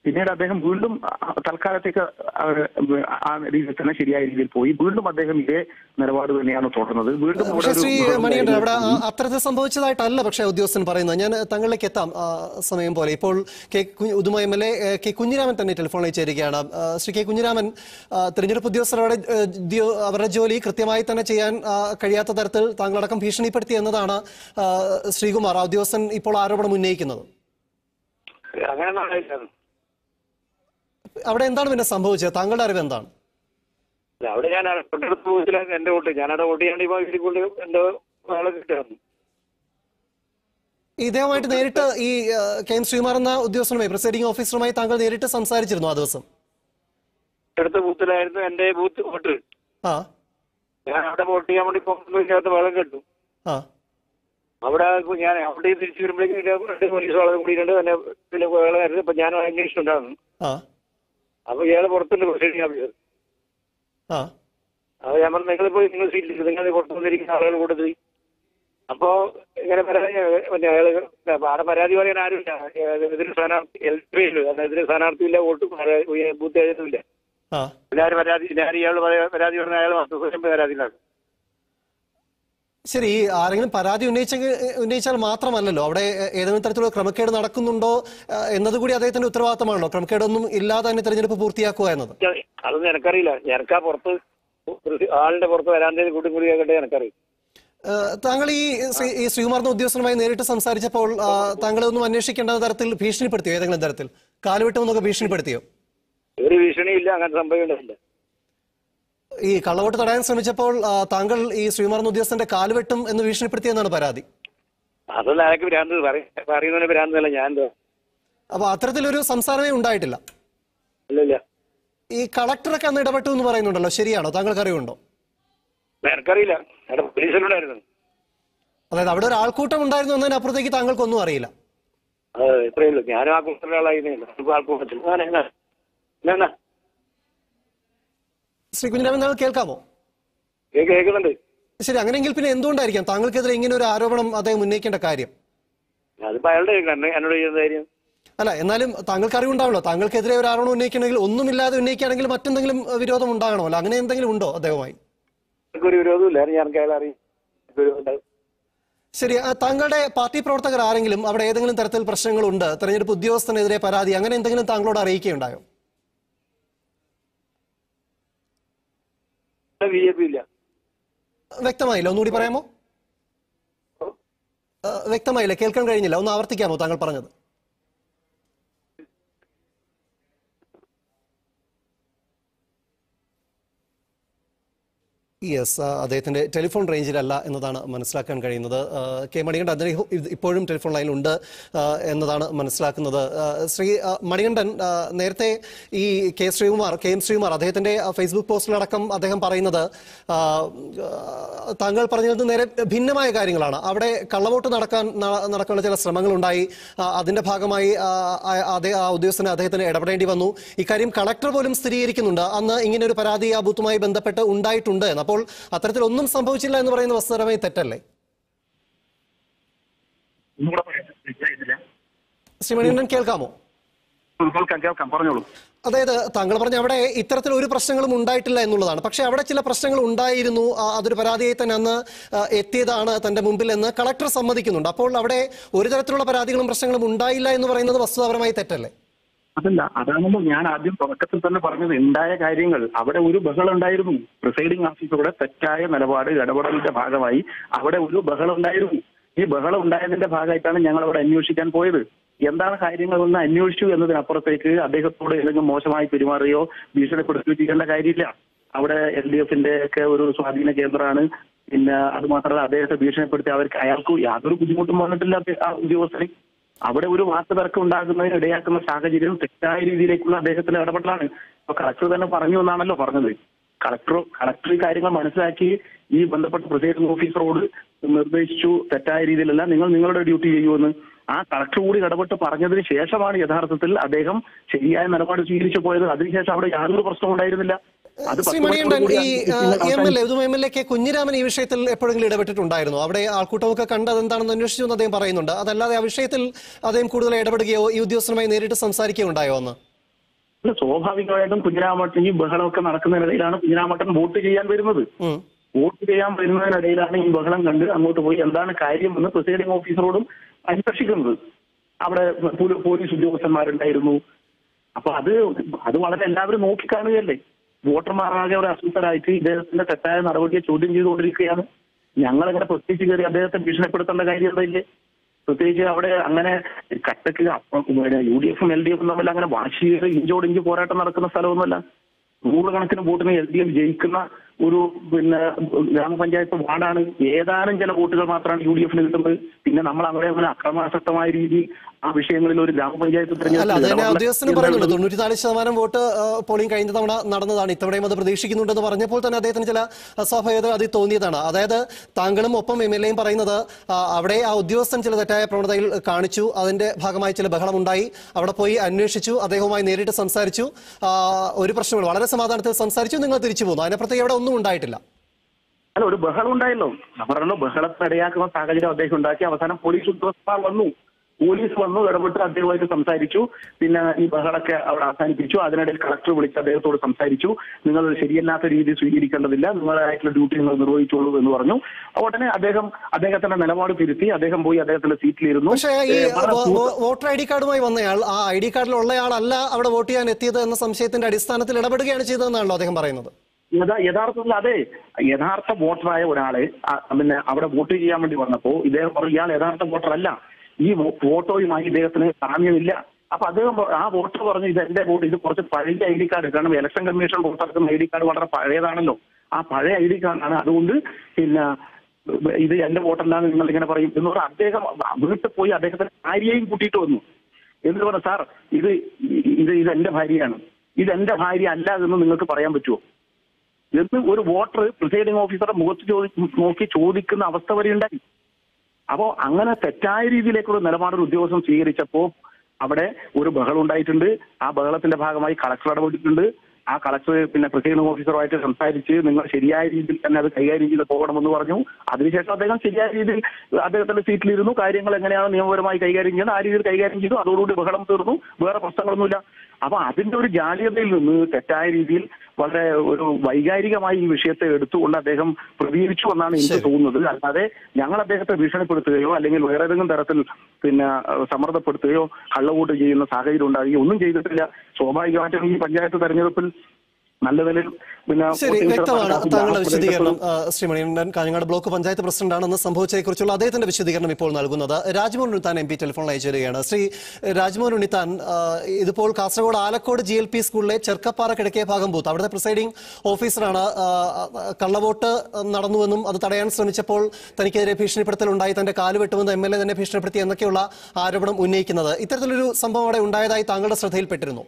S3: പിന്നീട് അദ്ദേഹം വീണ്ടും ആ- തൽക്കാലത്തേക്ക് ആ ആ രീതിയിൽ തന്നെ ശരിയായ രീതിയിൽ പോയി വീണ്ടും അദ്ദേഹം ഇതേ നിലപാട് തന്നെയാണ് തുടർന്നത് വീണ്ടും അവിടെ
S1: പക്ഷേ
S3: ഒരു
S1: ശ്രീ
S3: ബഹളം
S1: മണികണ്ഠൻ അവിടെ ആ-
S3: ഉണ്ടായിരുന്നു.
S1: അത്തരത്തിൽ സംഭവിച്ചതായിട്ടല്ല പക്ഷേ ഉദ്യോഗസ്ഥൻ പറയുന്നത് ഞാൻ തങ്ങളിലേക്ക് എത്താം ആ, സമയം പോലെ ഇപ്പോൾ കെ കു- ഉദുമ എം എൽ എ ഏ, കെ കുഞ്ഞിരാമൻ തന്നെ ടെലിഫോണിൽ ചേരുകയാണ് ആ, ശ്രീ കെ കുഞ്ഞിരാമൻ ആ, തെരഞ്ഞെടുപ്പ് ഉദ്യോഗസ്ഥരുടെ ഏ, ദ്യോ- അവരുടെ ജോലി കൃത്യമായി തന്നെ ചെയ്യാൻ ആ, കഴിയാത്ത തരത്തിൽ താങ്കളടക്കം ഭീഷണിപ്പെടുത്തി എന്നതാണ് ആ, ശ്രീകുമാർ ആ ഉദ്യോഗസ്ഥൻ ഇപ്പോൾ ആരോപണം ഉന്നയിക്കുന്നത്
S4: അങ്ങനെ ഉണ്ടായില്ലായിരുന്നു.
S1: അവിടെ എന്താണ് പിന്നെ സംഭവിച്ചത് താങ്കളുടെ അറിവ് എന്താണ്
S4: അല്ല, അവിടെ ഞാൻ തൊട്ടടുത്ത ബൂത്തിലായിരുന്നു എന്റെ വോട്ട് ഞാനവിടെ വോട്ട് ചെയ്യാണ്ട് ഇപ്പൊ ഇതിൽ കൊണ്ട് എന്റെ ആളെ കിട്ടുമായിരുന്നു
S1: ഇദ്ദേഹമായിട്ട് നേരിട്ട് ഈ ആ, കെ എം ശ്രീകുമാർ എന്ന ഉദ്യോഗസ്ഥനുമായി പ്രിസൈഡിംഗ് ഓഫീസറുമായി താങ്കൾ നേരിട്ട് സംസാരിച്ചിരുന്നു ആ ദിവസം
S4: അടുത്ത ബൂത്തിലായിരുന്നു എന്റെ ബൂത്ത് വോട്ട്
S1: ആ
S4: ഞാൻ അവിടെ വോട്ട് ചെയ്യാൻ വേണ്ടി പോകുന്നതിനകത്ത് വെള്ളം കെട്ടു
S1: ആ
S4: അവിടെ ഇപ്പൊ ഞാൻ അവിടെ തിരിച്ചു വരുമ്പോഴേക്കും ഇതിന്റെ രണ്ട് പോലീസ് വളരെ കൂടിയിട്ടുണ്ട് എന്നെ പിന്നെ വെള്ളമായിരുന്നു ഇപ്പൊ ഞാൻ അന്വേഷിച്ചിട്ടുണ്ടായിരുന്നു
S1: ആ
S4: അപ്പൊ ഇയാള് പുറത്തുണ്ട് പ്രൊസീഡിംഗ് ഓഫീസർ
S1: ആ
S4: അപ്പൊ ഞാൻ പറഞ്ഞു നിങ്ങൾ പോയി നിങ്ങൾ സീറ്റിൽ നിങ്ങൾ പുറത്തു വന്നിരിക്കുന്ന ആളുകൾ കൂടുതൽ അപ്പോ ഇങ്ങനെ പരാതി പിന്നെ അയാള് അവിടെ പരാതി പറയാൻ ആരുമില്ല എതിരെ സ്ഥാനാർത്ഥി എൽ പി എതിരെ സ്ഥാനാർത്ഥിയില്ല വോട്ടും ബൂത്ത് എഴുതുന്നില്ല
S1: ആ
S4: പിന്നെ ആര് പരാതി ഞാൻ ഇയാൾ പരാതി പറഞ്ഞ അയാൾ വസ്തുസ്വയം പരാതിയിലാണ്
S1: ശരി ഈ ആരെങ്കിലും പരാതി ഉന്നയിച്ചെങ്കിൽ ഉന്നയിച്ചാൽ മാത്രമല്ലല്ലോ അവിടെ ഏതെങ്കിലും തരത്തിലുള്ള ക്രമക്കേട് നടക്കുന്നുണ്ടോ ആ, എന്നതുകൂടി അദ്ദേഹത്തിന്റെ ഉത്തരവാദിത്തമാണല്ലോ ക്രമക്കേടൊന്നും ഇല്ലാതെ തന്നെ തെരഞ്ഞെടുപ്പ് പൂർത്തിയാക്കുക എന്നത്
S4: അതൊന്നും എനിക്കറിയില്ല ഞാനക്കാ പുറത്ത് ആളിന്റെ പുറത്ത് വരാന്തയിൽ കൂട്ടും കൂടി കേട്ടെ എനിക്കറിയും
S1: ആ, താങ്കൾ ഈ ശ്രീ- ഈ ശ്രീകുമാറിന്റെ ഉദ്യോഗസ്ഥനുമായി നേരിട്ട് സംസാരിച്ചപ്പോൾ ആ, താങ്കളെ ഒന്നും അന്വേഷിക്കേണ്ട തരത്തിൽ ഭീഷണിപ്പെടുത്തിയോ ഏതെങ്കിലും തരത്തിൽ കാലുവിട്ടമെന്നൊക്കെ ഭീഷണിപ്പെടുത്തിയോ
S4: ഒരു ഭീഷണിയില്ല അങ്ങനത്തെ സംഭവമില്ല
S1: ഈ കള്ളവോട്ട് തടയാൻ ശ്രമിച്ചപ്പോൾ ആ, താങ്കൾ ഈ ശ്രീകുമാറിന്റെ ഉദ്യോഗസ്ഥന്റെ കാലുവെട്ടും എന്ന് ഭീഷണിപ്പെടുത്തിയെന്നാണ് പരാതി
S4: അതൊന്നും എനിക്ക് ഭ്രാന്ത് പറയ- പറയുന്നതിന് ഭ്രാന്തല്ല ഞാൻ എന്താ
S1: അപ്പൊ അത്തരത്തിലൊരു സംസാരമേ ഉണ്ടായിട്ടില്ല
S4: ഇല്ല ഇല്ല
S1: ഈ കളക്ടറൊക്കെ അന്ന് ഇടപെട്ടു എന്ന് പറയുന്നുണ്ടല്ലോ ശരിയാണോ താങ്കൾക്ക് അറിവുണ്ടോ
S4: എനിക്കറിയില്ല അവിടെ പോലീസിലുണ്ടായിരുന്നു
S1: അതായത് അവിടെ ഒരു ആൾക്കൂട്ടം ഉണ്ടായിരുന്നു എന്നതിനപ്പുറത്തേക്ക് താങ്കൾക്കൊന്നും അറിയില്ല
S4: അത് ഇത്രയേ ഉള്ളൂ ഞാനും ആ കൂട്ടത്തിലുള്ള ആളായിരുന്നു ആൾക്കൂട്ടത്തിൽ ഞാൻ എന്നാ എന്നാ
S1: ശ്രീ കുഞ്ഞിരാമൻ താങ്കൾ കേൾക്കാമോ
S4: കേക്ക് കേൾക്കുന്നുണ്ട്
S1: ശരി അങ്ങനെയെങ്കിൽ പിന്നെ എന്തുകൊണ്ടായിരിക്കാം താങ്കൾക്കെതിരെ ഇങ്ങനെ ഒരു ആരോപണം അദ്ദേഹം ഉന്നയിക്കേണ്ട കാര്യം
S4: അതിപ്പോ അയാളുടെ കേൾക്കണം എന്നോട് ചെയ്യുന്ന കാര്യം
S1: അല്ല എന്നാലും താങ്കൾക്ക് അറിവുണ്ടാവണോ താങ്കൾക്കെതിരെ ഒരു ആരോപണം ഉന്നയിക്കണമെങ്കിൽ ഒന്നുമില്ലാതെ ഉന്നയിക്കുകയാണെങ്കിൽ മറ്റെന്തെങ്കിലും അഹ്, വിരോധം ഉണ്ടാകണമല്ലോ അങ്ങനെ എന്തെങ്കിലും ഉണ്ടോ അദ്ദേഹവുമായി
S4: എനിക്കൊരു വിരോധമില്ല ഞാൻ അയാളെ അറിയും എനിക്ക് വിരോധം ഉണ്ടാവും.
S1: ശരി ആ, താങ്കളുടെ പാർട്ടി പ്രവർത്തകർ ആരെങ്കിലും അവിടെ ഏതെങ്കിലും തരത്തിൽ പ്രശ്നങ്ങളുണ്ട് തെരഞ്ഞെടുപ്പ് ഉദ്യോഗസ്ഥനെതിരെ പരാതി അങ്ങനെ എന്തെങ്കിലും താങ്കളോട് അറിയിക്കുകയുണ്ടായോ
S4: ബി ജെ പി ഇല്ല
S1: വ്യക്തമായില്ല ഒന്നുകൂടി പറയാമോ ആ, വ്യക്തമായില്ല കേൾക്കാൻ കഴിഞ്ഞില്ല ഒന്ന് ആവർത്തിക്കാമോ താങ്കൾ പറഞ്ഞത് യെസ് അദ്ദേഹത്തിന്റെ ടെലിഫോൺ റേഞ്ചിലല്ല എന്നതാണ് മനസ്സിലാക്കാൻ കഴിയുന്നത് ആ, കെ മണികണ്ഠൻ അദ്ദേഹം ഇത് ഇപ്പോഴും ടെലിഫോൺ ലൈനിലുണ്ട് ആ, എന്നതാണ് മനസ്സിലാക്കുന്നത് ആ, ശ്രീ ആ, മണികണ്ഠൻ ആ, നേരത്തെ ഈ K Sreekumar K M Sreekumar അദ്ദേഹത്തിന്റെ ആ, ഫേസ്ബുക്ക് പോസ്റ്റിലടക്കം അദ്ദേഹം പറയുന്നത് ആ, ആ, താങ്കൾ പറഞ്ഞത് നേരെ ഭിന്നമായ കാര്യങ്ങളാണ് അവിടെ കള്ളവോട്ട് നടക്കാൻ ന- നടക്കാനുള്ള ചില ശ്രമങ്ങളുണ്ടായി ആ, അതിന്റെ ഭാഗമായി ആ, ആ- അതേ ആ ഉദ്യോഗസ്ഥന് അദ്ദേഹത്തിന് ഇടപെടേണ്ടി വന്നു ഇക്കാര്യം കളക്ടർ പോലും സ്ഥിരീകരിക്കുന്നുണ്ട് അന്ന് ഇങ്ങനെ ഒരു പരാതി ആ ബൂത്തുമായി ബന്ധപ്പെട്ട് ഉണ്ടായിട്ടുണ്ട് എന്ന് അപ്പോൾ അത്തരത്തിൽ ഒന്നും സംഭവിച്ചില്ല എന്ന് പറയുന്ന വസ്തുതരമായി തെറ്റല്ലേ
S3: ഒന്നുകൂടെ പറയാം മനസ്സിലായിട്ടില്ല.
S1: ശ്രീ മണികണ്ഠൻ കേൾക്കാമോ
S3: ഉം, കേൾക്കാം കേൾക്കാം പറഞ്ഞോളൂ
S1: അതായത് താങ്കൾ പറഞ്ഞ അവിടെ ഇത്തരത്തിൽ ഒരു പ്രശ്നങ്ങളും ഉണ്ടായിട്ടില്ല എന്നുള്ളതാണ് പക്ഷേ അവിടെ ചില പ്രശ്നങ്ങൾ ഉണ്ടായിരുന്നു ആ, അതൊരു പരാതിയായി തന്നെ അന്ന് ആ, എത്തിയതാണ് തന്റെ മുമ്പിൽ എന്ന് കളക്ടർ സമ്മതിക്കുന്നുണ്ട് അപ്പോൾ അവിടെ ഒരു തരത്തിലുള്ള പരാതികളും പ്രശ്നങ്ങളും ഉണ്ടായില്ല എന്ന് പറയുന്നത് വസ്തുതാപരമായി തെറ്റല്ലേ
S3: അതല്ല അതാണല്ലോ ഞാൻ ആദ്യം തുടക്കത്തിൽ തന്നെ പറഞ്ഞത് ഉണ്ടായ കാര്യങ്ങൾ അവിടെ ഒരു ബഹളം ഉണ്ടായിരുന്നു പ്രിസൈഡിംഗ് ഓഫീസറുടെ തെറ്റായ നിലപാട് ഇടപെടലിന്റെ ഭാഗമായി അവിടെ ഒരു ബഹളം ഉണ്ടായിരുന്നു ഈ ബഹളം ഉണ്ടായതിന്റെ ഭാഗമായിട്ടാണ് ഞങ്ങൾ അവിടെ അന്വേഷിക്കാൻ പോയത് എന്താണ് കാര്യങ്ങളെന്ന് അന്വേഷിച്ചു എന്നതിനപ്പുറത്തേക്ക് അദ്ദേഹത്തോട് ഏതെങ്കിലും മോശമായി പെരുമാറുകയോ ഭീഷണിപ്പെടുത്തുകയോ ചെയ്യേണ്ട കാര്യമില്ല അവിടെ എൽ ഡി എഫിന്റെ ഒക്കെ ഒരു സ്വാധീന കേന്ദ്രമാണ് പിന്നെ അത് മാത്രമല്ല അദ്ദേഹത്തെ ഭീഷണിപ്പെടുത്തി അവർക്ക് അയാൾക്ക് യാതൊരു ബുദ്ധിമുട്ടും വന്നിട്ടില്ല അദ്ദേ- ആ ഉദ്യോഗസ്ഥന് അവിടെ ഒരു വാർത്തതർക്കം ഉണ്ടാകുന്നതിന് ഇടയാക്കുന്ന സാഹചര്യം തെറ്റായ രീതിയിലേക്കുള്ള അദ്ദേഹത്തിന്റെ ഇടപെടലാണ് ഇപ്പൊ കളക്ടർ തന്നെ പറഞ്ഞു എന്നാണല്ലോ പറഞ്ഞത് കളക്ടർ കളക്ടർ ഈ കാര്യങ്ങൾ മനസ്സിലാക്കി ഈ ബന്ധപ്പെട്ട പ്രിസൈഡിംഗ് ഓഫീസറോട് നിർദ്ദേശിച്ചു തെറ്റായ രീതിയിലല്ല നിങ്ങൾ നിങ്ങളുടെ ഡ്യൂട്ടി ചെയ്യുമെന്ന് ആ കളക്ടർ കൂടി ഇടപെട്ട് പറഞ്ഞതിന് ശേഷമാണ് യഥാർത്ഥത്തിൽ അദ്ദേഹം ശരിയായ നിലപാട് സ്വീകരിച്ചു പോയത് അതിനുശേഷം അവിടെ യാതൊരു പ്രശ്നവും ഉണ്ടായിരുന്നില്ല അത്
S1: ശ്രീ
S3: പത്ത്
S1: മണികണ്ഠൻ
S3: മണിക്കൂർ
S1: ഈ
S3: കൂടി
S1: എം എൽ എ ഇതും M L A K Kunhiraman ഈ വിഷയത്തിൽ എപ്പോഴെങ്കിലും ഇടപെട്ടിട്ടുണ്ടായിരുന്നു അവിടെ ആൾക്കൂട്ടമൊക്കെ കണ്ടത് എന്താണെന്ന് അന്വേഷിച്ചു എന്ന് അദ്ദേഹം പറയുന്നുണ്ട് അതല്ലാതെ ആ വിഷയത്തിൽ അദ്ദേഹം കൂടുതൽ ഇടപെടുകയോ ഈ ഉദ്യോഗസ്ഥനുമായി നേരിട്ട് സംസാരിക്കുകയോ ഉണ്ടായോ എന്ന്
S3: അല്ല, സ്വാഭാവികമായിട്ടും കുഞ്ഞിരാമട്ടൻ ഈ ബഹളമൊക്കെ നടക്കുന്നതിനിടയിലാണ് കുഞ്ഞിരാമട്ടൻ വോട്ട് ചെയ്യാൻ വരുന്നത്
S1: ഉം.
S3: വോട്ട് ചെയ്യാൻ വരുന്നതിനിടയിലാണ് ഈ ബഹളം കണ്ട് അങ്ങോട്ട് പോയി എന്താണ് കാര്യമെന്ന് പ്രിസൈഡിംഗ് ഓഫീസറോടും അന്വേഷിക്കുന്നത് അവിടെ പോലീ- പോലീസ് ഉദ്യോഗസ്ഥന്മാരുണ്ടായിരുന്നു അപ്പൊ അത് അത് വളരെ എല്ലാവരും നോക്കിക്കാണുകയല്ലേ വോട്ടർമാരാകെ ഒരു അസ്വസ്ഥരായിട്ട് ഇദ്ദേഹത്തിന്റെ തെറ്റായ നടപടിയെ ചോദ്യം ചെയ്തുകൊണ്ടിരിക്കുകയാണ് ഞങ്ങളങ്ങനെ പ്രത്യേകിച്ച് കയറി അദ്ദേഹത്തെ ഭീഷണിപ്പെടുത്തേണ്ട കാര്യം എന്തായില്ലേ പ്രത്യേകിച്ച് അവിടെ അങ്ങനെ കട്ടക്ക് യു ഡി എഫും എൽ ഡി എഫും തമ്മിൽ അങ്ങനെ വാശിയേറെ ഇഞ്ചോട് ഇഞ്ച് പോരാട്ടം നടക്കുന്ന സ്ഥലമൊന്നുമല്ല നൂറുകണക്കിന് വോട്ടിന് എൽ ഡി എഫ് ജയിക്കുന്ന ഒരു പിന്നെ ഗ്രാമപഞ്ചായത്ത് വാർഡാണ് ഏതാനും ചില വോട്ടുകൾ മാത്രമാണ് യു ഡി എഫിന് കിട്ടുന്നത് പിന്നെ നമ്മൾ അവിടെ അങ്ങനെ അക്രമാസക്തമായ രീതിയിൽ ആ വിഷയങ്ങളിൽ ഒരു ഗ്രാമപഞ്ചായത്ത്
S1: അല്ല അത് തന്നെ
S3: തെരഞ്ഞെടുപ്പ്
S1: ഉദ്യോഗസ്ഥനും പറയുന്നുണ്ട് തൊണ്ണൂറ്റിനാല് ശതമാനം വോട്ട് ആ, പോളിംഗ് കഴിഞ്ഞ തവണ നടന്നതാണ് ഇത്തവണയും അത് പ്രതീക്ഷിക്കുന്നുണ്ടെന്ന് പറഞ്ഞപ്പോൾ തന്നെ അദ്ദേഹത്തിന് ചില അസ്വാഭാവികത അത് തോന്നിയതാണ് അതായത് താങ്കളും ഒപ്പം എം എൽ എയും പറയുന്നത് ആ, അവിടെ ആ ഉദ്യോഗസ്ഥൻ ചില തെറ്റായ പ്രവണതയിൽ കാണിച്ചു അതിന്റെ ഭാഗമായി ചില ബഹളമുണ്ടായി അവിടെ പോയി അന്വേഷിച്ചു അദ്ദേഹവുമായി നേരിട്ട് സംസാരിച്ചു ആ, ഒരു പ്രശ്നമില്ല വളരെ സമാധാനത്തിൽ സംസാരിച്ചു നിങ്ങൾ തിരിച്ചു പോന്നു അതിനപ്പുറത്തേക്ക് അവിടെ ഒന്നും ഉണ്ടായിട്ടില്ല
S3: അല്ല ഒരു ബഹളം ഉണ്ടായല്ലോ ഞാൻ പറഞ്ഞല്ലോ ബഹളത്തിനിടയാക്കുന്ന സാഹചര്യം അദ്ദേഹം ഉണ്ടാക്കി അവസാനം പോലീസ് ഉദ്യോഗസ്ഥന്മാർ വന്നു പോലീസ് വന്നു ഇടപെട്ട് അദ്ദേഹമായിട്ട് സംസാരിച്ചു പിന്നെ ഈ ബഹളൊക്കെ അവിടെ അവസാനിപ്പിച്ചു അതിനിടയിൽ കളക്ടർ വിളിച്ച് അദ്ദേഹത്തോട് സംസാരിച്ചു നിങ്ങൾ ഒരു ശരിയല്ലാത്ത രീതി സ്വീകരിക്കേണ്ടതില്ല നിങ്ങളായിട്ടുള്ള ഡ്യൂട്ടി നിങ്ങൾ നിർവഹിച്ചോളൂ എന്ന് പറഞ്ഞു ഉടനെ അദ്ദേഹം അദ്ദേഹത്തിന്റെ നിലപാട് തിരുത്തി അദ്ദേഹം പോയി അദ്ദേഹത്തിന്റെ സീറ്റിലിരുന്നു
S1: പക്ഷേ ഈ
S3: ഏ, വളരെ
S1: വോ-
S3: സൂ-
S1: വോ- വോട്ടർ ഐ ഡി കാർഡുമായി വന്നയാൾ ആ ഐ ഡി കാർഡിൽ ഉള്ളയാളല്ല അവിടെ വോട്ട് ചെയ്യാൻ എത്തിയത് എന്ന സംശയത്തിന്റെ അടിസ്ഥാനത്തിൽ ഇടപെടുകയാണ് ചെയ്തതെന്നാണല്ലോ അദ്ദേഹം പറയുന്നത്
S3: യഥാ- യഥാർത്ഥത്തിൽ അതെ യഥാർത്ഥ വോട്ടറായ ഒരാളെ ആ, പിന്നെ അവിടെ വോട്ട് ചെയ്യാൻ വേണ്ടി വന്നപ്പോ ഇദ്ദേഹം പറഞ്ഞു ഇയാൾ യഥാർത്ഥ വോട്ടർ അല്ല ഈ വോ- ഫോട്ടോയുമായി ഇദ്ദേഹത്തിന് സാമ്യമില്ല അപ്പൊ അദ്ദേഹം പ- ആ വോട്ടർ പറഞ്ഞു ഇത് എന്റെ വോട്ട് ഇത് കുറച്ച് പഴയ ഐ ഡി കാർഡ് കാരണം ഇലക്ഷൻ കമ്മീഷൻ പുറത്തിറക്കുന്ന ഐ ഡി കാർഡ് വളരെ പഴയതാണല്ലോ ആ പഴയ ഐ ഡി കാർഡാണ് അതുകൊണ്ട് പിന്നെ ഇത് എന്റെ വോട്ടല്ലാന്ന് നിങ്ങൾ ഇങ്ങനെ പറയും എന്ന് പറഞ്ഞാൽ അദ്ദേഹം വീട്ടിൽ പോയി അദ്ദേഹത്തിന്റെ ഭാര്യയെയും കൂട്ടിയിട്ട് വന്നു എന്നിട്ട് പറഞ്ഞു സാർ ഇത് ഇത് ഇത് എന്റെ ഭാര്യയാണ് ഇത് എന്റെ ഭാര്യ അല്ല എന്ന് നിങ്ങൾക്ക് പറയാൻ പറ്റുമോ എന്ന് ഒരു വോട്ടർ പ്രിസൈഡിംഗ് ഓഫീസറുടെ മുഖത്ത് ചോദി നോക്കി ചോദിക്കുന്ന അവസ്ഥ വരെ ഉണ്ടായി അപ്പോ അങ്ങനെ തെറ്റായ രീതിയിലേക്കുള്ള നിലപാട് ഒരു ഉദ്യോഗസ്ഥൻ സ്വീകരിച്ചപ്പോ അവിടെ ഒരു ബഹളം ഉണ്ടായിട്ടുണ്ട് ആ ബഹളത്തിന്റെ ഭാഗമായി കളക്ടർ ഇടപെട്ടിട്ടുണ്ട് ആ കളക്ടർ പിന്നെ പ്രിസൈഡിംഗ് ഓഫീസറുമായിട്ട് സംസാരിച്ച് നിങ്ങൾ ശരിയായ രീതിയിൽ തന്നെ അത് കൈകാര്യം ചെയ്ത് പോകണമെന്ന് പറഞ്ഞു അതിനുശേഷം അദ്ദേഹം ശരിയായ രീതിയിൽ അദ്ദേഹത്തിന്റെ സീറ്റിലിരുന്നു കാര്യങ്ങൾ എങ്ങനെയാണ് നിയമപരമായി കൈകാര്യം ചെയ്യുന്നത് ആ രീതിയിൽ കൈകാര്യം ചെയ്തു അതോടുകൂടി ബഹളം തീർന്നു വേറെ പ്രശ്നങ്ങളൊന്നുമില്ല അപ്പൊ അതിന്റെ ഒരു ജാള്യതയിൽ നിന്ന് തെറ്റായ രീതിയിൽ വളരെ ഒരു വൈകാരികമായി ഈ വിഷയത്തെ എടുത്തുകൊണ്ട് അദ്ദേഹം പ്രതികരിച്ചു എന്നാണ് എനിക്ക് തോന്നുന്നത് അല്ലാതെ ഞങ്ങൾ അദ്ദേഹത്തെ ഭീഷണിപ്പെടുത്തുകയോ അല്ലെങ്കിൽ വേറെ ഏതെങ്കിലും തരത്തിൽ പിന്നെ ഏഹ്, സമ്മർദ്ദപ്പെടുത്തുകയോ കള്ളവോട്ട് ചെയ്യുന്ന സാഹചര്യം ഉണ്ടാകുകയോ ഒന്നും ചെയ്തിട്ടില്ല സ്വാഭാവികമായിട്ടും ഈ പഞ്ചായത്ത് തെരഞ്ഞെടുപ്പിൽ നല്ല നിലയിൽ പിന്നെ
S1: ശരി
S3: വോട്ടിംഗ്
S1: വ്യക്തമാണ്
S3: ശതമാനം
S1: താങ്കളുടെ
S3: ആ
S1: വിശദീകരണം ആ, ശ്രീ മണികണ്ഠൻ കാഞ്ഞങ്ങാട് ബ്ലോക്ക് പഞ്ചായത്ത് പ്രസിഡന്റാണെന്ന് സംഭവിച്ചതിനെക്കുറിച്ചുള്ള അദ്ദേഹത്തിന്റെ വിശദീകരണം ഇപ്പോൾ നൽകുന്നത് രാജ്മോഹൻ ഉണ്ണിത്താൻ എം പി ടെലിഫോണിൽ അയച്ചിരിക്കുകയാണ് ശ്രീ രാജ്മോഹൻ ഉണ്ണിത്താൻ ആ, ഇതിപ്പോൾ Kasaragod Alakkode G L P സ്കൂളിലെ ചെർക്കപ്പാറ കിഴക്കേ ഭാഗം ബൂത്ത് അവിടുത്തെ പ്രിസൈഡിംഗ് ഓഫീസറാണ് ആ, ആ, കള്ളവോട്ട് നടന്നുവെന്നും അത് തടയാൻ ശ്രമിച്ചപ്പോൾ തനിക്കെതിരെ ഭീഷണിപ്പെടുത്തൽ ഉണ്ടായി തന്റെ കാല് വെട്ടുമെന്ന് എം എൽ എ തന്നെ ഭീഷണിപ്പെടുത്തി എന്നൊക്കെയുള്ള ആരോപണം ഉന്നയിക്കുന്നത് ഇത്തരത്തിലൊരു സംഭവം അവിടെ ഉണ്ടായതായി താങ്കളുടെ ശ്രദ്ധയിൽപ്പെട്ടിരുന്നു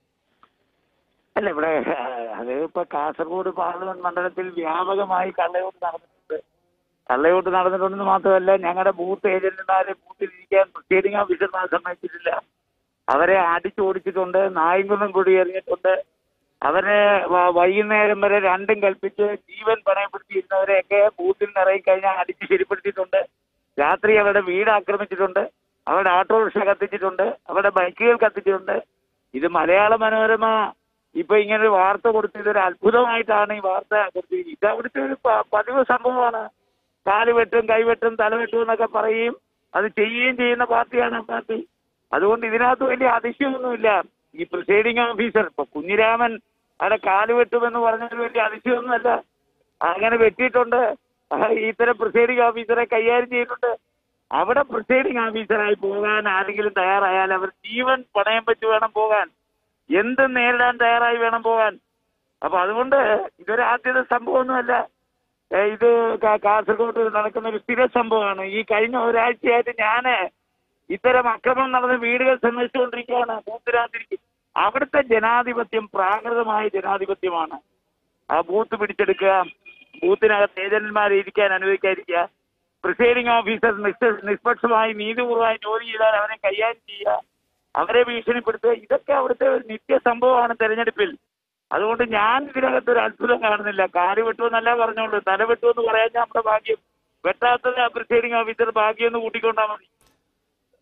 S4: അല്ല ഇവിടെ ആ, അത് ഇപ്പൊ കാസർഗോഡ് പാർലമെന്റ് മണ്ഡലത്തിൽ വ്യാപകമായി കള്ളയോട്ട് നടന്നിട്ടുണ്ട് കള്ളയോട്ട് നടന്നിട്ടുണ്ടെന്ന് മാത്രമല്ല ഞങ്ങളുടെ ബൂത്ത് ഏജന്റുമാരെ ബൂത്തിൽ ഇരിക്കാൻ പ്രത്യേകിച്ച് ഓഫീസർമാർ സമ്മതിച്ചിട്ടില്ല അവരെ അടിച്ചോടിച്ചിട്ടുണ്ട് നായങ്കുളം കൂടി എറിഞ്ഞിട്ടുണ്ട് അവരെ വ- വൈകുന്നേരം വരെ രണ്ടും കൽപ്പിച്ച് ജീവൻ പണയപ്പെടുത്തിയിരുന്നവരെയൊക്കെ ബൂത്തിൽ നിറയി കഴിഞ്ഞാൽ അടിച്ച് ശരിപ്പെടുത്തിയിട്ടുണ്ട് രാത്രി അവരുടെ വീട് ആക്രമിച്ചിട്ടുണ്ട് അവരുടെ ഓട്ടോറിക്ഷ കത്തിച്ചിട്ടുണ്ട് അവരുടെ ബൈക്കുകൾ കത്തിച്ചിട്ടുണ്ട് ഇത് മലയാള മനോരമ ഇപ്പൊ ഇങ്ങനെ ഒരു വാർത്ത കൊടുത്തത് ഒരു അത്ഭുതമായിട്ടാണ് ഈ വാർത്ത കൊടുത്തിരിക്കുന്നത് ഇത് അവിടുത്തെ ഒരു പ- പതിവ് സംഭവമാണ് കാല് വെട്ടും കൈവെട്ടും തലവെട്ടും എന്നൊക്കെ പറയുകയും അത് ചെയ്യുകയും ചെയ്യുന്ന പാർട്ടിയാണ് ആ പാർട്ടി അതുകൊണ്ട് ഇതിനകത്ത് വലിയ അതിശയമൊന്നുമില്ല ഈ പ്രിസൈഡിംഗ് ഓഫീസർ ഇപ്പൊ കുഞ്ഞിരാമൻ അവിടെ കാല് വെട്ടുമെന്ന് പറഞ്ഞതിൽ വലിയ അതിശയമൊന്നുമല്ല അങ്ങനെ വെട്ടിയിട്ടുണ്ട് ആ, ഇത്തരം പ്രിസൈഡിംഗ് ഓഫീസറെ കൈകാര്യം ചെയ്തിട്ടുണ്ട് അവിടെ പ്രിസൈഡിംഗ് ഓഫീസറായി പോകാൻ ആരെങ്കിലും തയ്യാറായാൽ അവർ ജീവൻ പണയം വെച്ച് വേണം പോകാൻ എന്ത് നേരിടാൻ തയ്യാറായി വേണം പോകാൻ അപ്പൊ അതുകൊണ്ട് ഇതൊരു ആദ്യത്തെ സംഭവമൊന്നുമല്ല ഏ, ഇത് കാ- കാസർഗോഡ് നടക്കുന്ന ഒരു സ്ഥിര സംഭവമാണ് ഈ കഴിഞ്ഞ ഒരാഴ്ചയായിട്ട് ഞാന് ഇത്തരം അക്രമം നടന്ന വീടുകൾ സന്ദർശിച്ചുകൊണ്ടിരിക്കുകയാണ് ബൂത്തിനകത്തിരിക്കും അവിടുത്തെ ജനാധിപത്യം പ്രാകൃതമായ ജനാധിപത്യമാണ് ആ ബൂത്ത് പിടിച്ചെടുക്കുക ബൂത്തിനകത്ത് ഏജന്റുമാരെ ഇരിക്കാൻ അനുവദിക്കാതിരിക്കുക പ്രിസൈഡിംഗ് ഓഫീസർ നിഷ്പ- നിഷ്പക്ഷമായി നീതിപൂർവമായി ജോലി ചെയ്താൽ അവരെ കൈകാര്യം ചെയ്യുക അവരെ ഭീഷണിപ്പെടുത്തുക ഇതൊക്കെ അവിടുത്തെ ഒരു നിത്യ സംഭവമാണ് തെരഞ്ഞെടുപ്പിൽ അതുകൊണ്ട് ഞാൻ ഇതിനകത്ത് ഒരു അത്ഭുതം കാണുന്നില്ല കാല് വെട്ടുമെന്നല്ല പറഞ്ഞോളൂ തല വെട്ടുമെന്ന് പറയാൻ നമ്മുടെ ഭാഗ്യം വെട്ടാത്തത് പ്രിസൈഡിംഗ് ഓഫീസർ ഭാഗ്യം എന്ന് കൂട്ടിക്കൊണ്ടാൽ മതി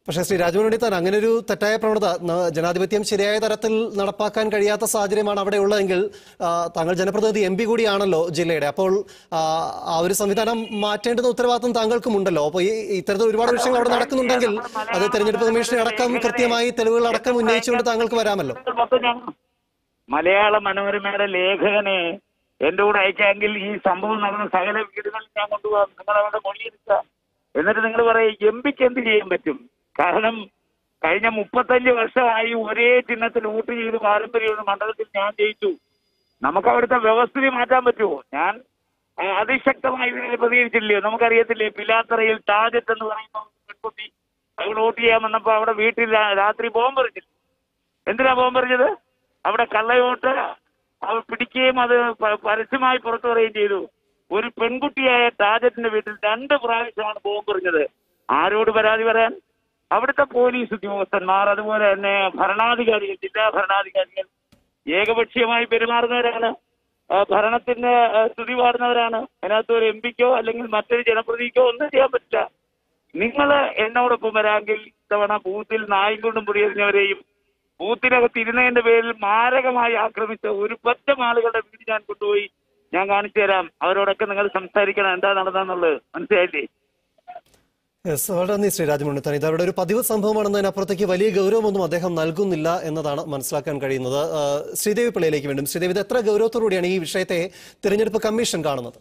S1: പക്ഷേ ശ്രീ രാജമോഹൻ താൻ അങ്ങനെ ഒരു തെറ്റായ പ്രവണത ന- ജനാധിപത്യം ശരിയായ തരത്തിൽ നടപ്പാക്കാൻ കഴിയാത്ത സാഹചര്യമാണ് അവിടെ ഉള്ളതെങ്കിൽ ആ, താങ്കൾ ജനപ്രതിനിധി എം പി കൂടിയാണല്ലോ ജില്ലയുടെ അപ്പോൾ ആ, ആ ഒരു സംവിധാനം മാറ്റേണ്ടുന്ന ഉത്തരവാദിത്വം താങ്കൾക്കും ഉണ്ടല്ലോ അപ്പോൾ ഈ ഇത്തരത്തിൽ ഒരുപാട് വിഷയങ്ങൾ അവിടെ നടക്കുന്നുണ്ടെങ്കിൽ അത് തെരഞ്ഞെടുപ്പ് കമ്മീഷനെ അടക്കം കൃത്യമായി തെളിവുകൾ അടക്കം ഉന്നയിച്ചുകൊണ്ട് താങ്കൾക്ക് വരാമല്ലോ
S4: മൊത്തം ഞാൻ മലയാള മനോരമയുടെ ലേഖകനെ എന്റെ കൂടെ അയക്കാമെങ്കിൽ ഈ സംഭവം നടന്ന സകല വീടുകളിൽ ഞാൻ കൊണ്ടുപോകാം നിങ്ങൾ അവിടെ മൊഴിയെടുക്കുക എന്നിട്ട് നിങ്ങൾ പറയും എം പിക്ക് എന്ത് ചെയ്യാൻ പറ്റും കാരണം കഴിഞ്ഞ മുപ്പത്തഞ്ച് വർഷമായി ഒരേ ചിഹ്നത്തിൽ വോട്ട് ചെയ്ത് പാരമ്പര്യമുള്ള മണ്ഡലത്തിൽ ഞാൻ ജയിച്ചു നമുക്ക് അവിടുത്തെ വ്യവസ്ഥിതി മാറ്റാൻ പറ്റുമോ ഞാൻ ആ, അതിശക്തമായി ഇതിനെ പ്രതികരിച്ചില്ലയോ നമുക്കറിയത്തില്ലേ പിലാത്തറയിൽ ടാജറ്റ് എന്ന് പറയുന്ന ഒരു പെൺകുട്ടി അവൾ വോട്ട് ചെയ്യാൻ വന്നപ്പോ അവിടെ വീട്ടിൽ രാ- രാത്രി ബോംബെറിഞ്ഞില്ല എന്തിനാ ബോംബെറിഞ്ഞത് അവിടെ കള്ളവോട്ട് അവർ പിടിക്കുകയും അത് പ- പരസ്യമായി പുറത്തു പറയുകയും ചെയ്തു ഒരു പെൺകുട്ടിയായ ടാജറ്റിന്റെ വീട്ടിൽ രണ്ട് പ്രാവശ്യമാണ് ബോംബെറിഞ്ഞത് ആരോട് പരാതി പറയാൻ അവിടുത്തെ പോലീസ് ഉദ്യോഗസ്ഥന്മാർ അതുപോലെ തന്നെ ഭരണാധികാരികൾ ജില്ലാ ഭരണാധികാരികൾ ഏകപക്ഷീയമായി പെരുമാറുന്നവരാണ് ആ, ഭരണത്തിന്റെ ആ, സ്തുതി പാടുന്നവരാണ് അതിനകത്ത് ഒരു എം പിക്കോ അല്ലെങ്കിൽ മറ്റൊരു ജനപ്രതിനിധിക്കോ ഒന്നും ചെയ്യാൻ പറ്റില്ല നിങ്ങൾ എന്നോടൊപ്പം വരാമെങ്കിൽ ഇത്തവണ ബൂത്തിൽ നായും കൊണ്ടും മുടിയെറിഞ്ഞവരെയും ബൂത്തിനകത്ത് ഇരുന്നതിന്റെ പേരിൽ മാരകമായി ആക്രമിച്ച ഒരു പറ്റം ആളുകളുടെ വീട് ഞാൻ കൊണ്ടുപോയി ഞാൻ കാണിച്ചു തരാം അവരോടൊക്കെ നിങ്ങൾ സംസാരിക്കണം എന്താ നടന്നെന്നുള്ളത് മനസ്സിലായില്ലേ
S1: യെസ് വളരെ നന്ദി ശ്രീ രാജമോഹൻ താൻ ഇത് അവരുടെ ഒരു പതിവ് സംഭവമാണെന്നതിനപ്പുറത്തേക്ക് വലിയ ഗൗരവമൊന്നും അദ്ദേഹം നൽകുന്നില്ല എന്നതാണ് മനസ്സിലാക്കാൻ കഴിയുന്നത് ആ, ശ്രീദേവി പിള്ളയിലേക്ക് വീണ്ടും ശ്രീദേവി ഇത് എത്ര ഗൗരവത്തോടുകൂടിയാണ് ഈ വിഷയത്തെ തിരഞ്ഞെടുപ്പ് കമ്മീഷൻ കാണുന്നത്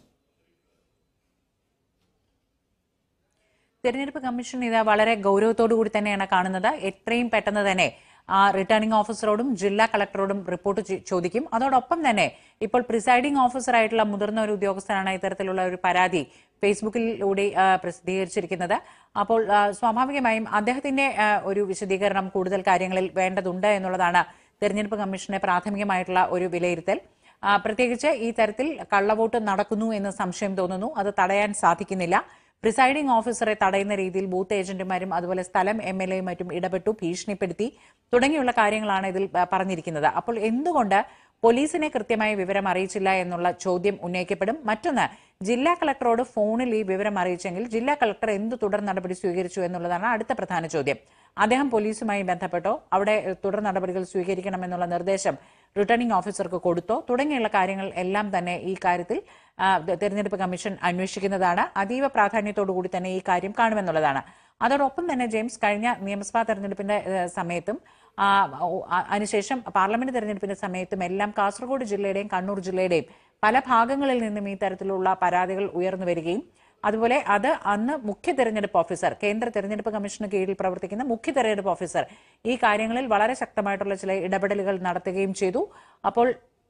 S2: തെരഞ്ഞെടുപ്പ് കമ്മീഷൻ ഇത് വളരെ ഗൗരവത്തോടു കൂടി തന്നെയാണ് കാണുന്നത് എത്രയും പെട്ടെന്ന് തന്നെ ആ റിട്ടേണിംഗ് ഓഫീസറോടും ജില്ലാ കളക്ടറോടും റിപ്പോർട്ട് ചെ- ചോദിക്കും അതോടൊപ്പം തന്നെ ഇപ്പോൾ പ്രിസൈഡിംഗ് ഓഫീസറായിട്ടുള്ള മുതിർന്ന ഒരു ഉദ്യോഗസ്ഥനാണ് ഇത്തരത്തിലുള്ള ഒരു പരാതി ഫേസ്ബുക്കിലൂടെ ആ, പ്രസിദ്ധീകരിച്ചിരിക്കുന്നത് അപ്പോൾ ആ, സ്വാഭാവികമായും അദ്ദേഹത്തിന്റെ ആ, ഒരു വിശദീകരണം കൂടുതൽ കാര്യങ്ങളിൽ വേണ്ടതുണ്ട് എന്നുള്ളതാണ് തെരഞ്ഞെടുപ്പ് കമ്മീഷന്റെ പ്രാഥമികമായിട്ടുള്ള ഒരു വിലയിരുത്തൽ ആ, പ്രത്യേകിച്ച് ഈ തരത്തിൽ കള്ളവോട്ട് നടക്കുന്നു എന്ന് സംശയം തോന്നുന്നു അത് തടയാൻ സാധിക്കുന്നില്ല പ്രിസൈഡിംഗ് ഓഫീസറെ തടയുന്ന രീതിയിൽ ബൂത്ത് ഏജന്റുമാരും അതുപോലെ സ്ഥലം എം എൽ എയും മറ്റും ഇടപെട്ടു ഭീഷണിപ്പെടുത്തി തുടങ്ങിയുള്ള കാര്യങ്ങളാണ് ഇതിൽ ആ, പറഞ്ഞിരിക്കുന്നത് അപ്പോൾ എന്തുകൊണ്ട് പോലീസിനെ കൃത്യമായി വിവരം അറിയിച്ചില്ല എന്നുള്ള ചോദ്യം ഉന്നയിക്കപ്പെടും മറ്റൊന്ന് ജില്ലാ കളക്ടറോട് ഫോണിൽ ഈ വിവരം അറിയിച്ചെങ്കിൽ ജില്ലാ കളക്ടർ എന്ത് തുടർ നടപടി സ്വീകരിച്ചു എന്നുള്ളതാണ് അടുത്ത പ്രധാന ചോദ്യം അദ്ദേഹം പോലീസുമായി ബന്ധപ്പെട്ടോ അവിടെ ഏഹ്, തുടർ നടപടികൾ സ്വീകരിക്കണമെന്നുള്ള നിർദ്ദേശം റിട്ടേണിംഗ് ഓഫീസർക്ക് കൊടുത്തോ തുടങ്ങിയുള്ള കാര്യങ്ങൾ എല്ലാം തന്നെ ഈ കാര്യത്തിൽ ആ, ത- തെരഞ്ഞെടുപ്പ് കമ്മീഷൻ അന്വേഷിക്കുന്നതാണ് അതീവ പ്രാധാന്യത്തോടു കൂടി തന്നെ ഈ കാര്യം കാണുമെന്നുള്ളതാണ് അതോടൊപ്പം തന്നെ ജെയിംസ് കഴിഞ്ഞ നിയമസഭാ തെരഞ്ഞെടുപ്പിന്റെ ഏഹ്, സമയത്തും ആ, ഓ, ആ, അതിനുശേഷം പാർലമെന്റ് തെരഞ്ഞെടുപ്പിന്റെ സമയത്തും എല്ലാം കാസർഗോഡ് ജില്ലയുടെയും കണ്ണൂർ ജില്ലയുടെയും പല ഭാഗങ്ങളിൽ നിന്നും ഈ തരത്തിലുള്ള പരാതികൾ ഉയർന്നു വരികയും അതുപോലെ അത് അന്ന് മുഖ്യ തെരഞ്ഞെടുപ്പ് ഓഫീസർ കേന്ദ്ര തെരഞ്ഞെടുപ്പ് കമ്മീഷന് കീഴിൽ പ്രവർത്തിക്കുന്ന മുഖ്യ തെരഞ്ഞെടുപ്പ് ഓഫീസർ ഈ കാര്യങ്ങളിൽ വളരെ ശക്തമായിട്ടുള്ള ചില ഇടപെടലുകൾ നടത്തുകയും ചെയ്തു അപ്പോൾ